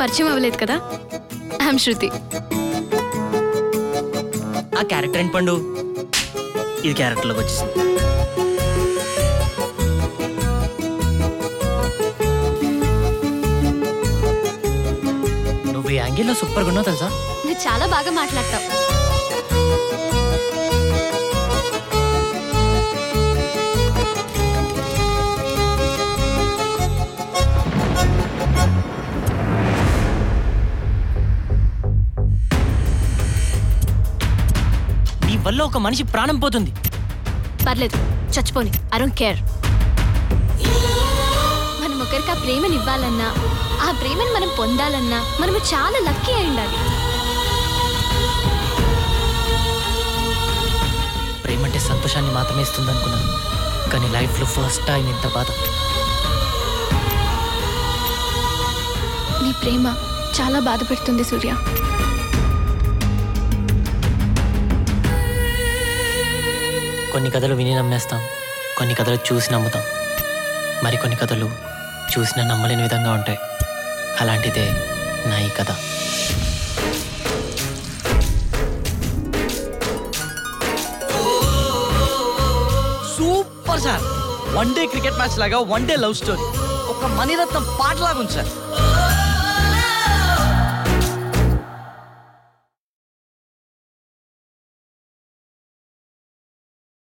పరిచయం అవ్వలేదు కదా ఐఎమ్ శృతి ఆ క్యారెక్టర్ ఏంటి పండు ఇది క్యారెక్టర్లోకి వచ్చేసింది నువ్వు ఈ యాంగిల్లో సూపర్గా ఉన్నావు తెలుసా నువ్వు చాలా బాగా మాట్లాడతావు నీ వల్ల ఒక మనిషి ప్రాణం పోతుంది పర్లేదు చచ్చిపోని ఐ డోంట్ కేర్ మనం ఒకరికి ఆ ప్రేమని ఇవ్వాలన్నా ఆ ప్రేమని మనం పొందాలన్నా మనము చాలా లక్కీ అయి ఉండాలి ప్రేమ అంటే సంతోషాన్ని మాత్రమే ఇస్తుంది అనుకున్నాను కానీ లైఫ్లో ఫస్ట్ టైం ఇంత బాధ నీ ప్రేమ చాలా బాధ పెడుతుంది సూర్య కొన్ని కథలు విని నమ్మేస్తాం కొన్ని కథలు చూసి నమ్ముతాం మరి కొన్ని కథలు చూసిన నమ్మలేని విధంగా ఉంటాయి అలాంటిదే నా ఈ కథ super sir one day cricket match లాగా వన్ డే లవ్ స్టోరీ ఒక మణిరత్నం పాటలాగా ఉంది సార్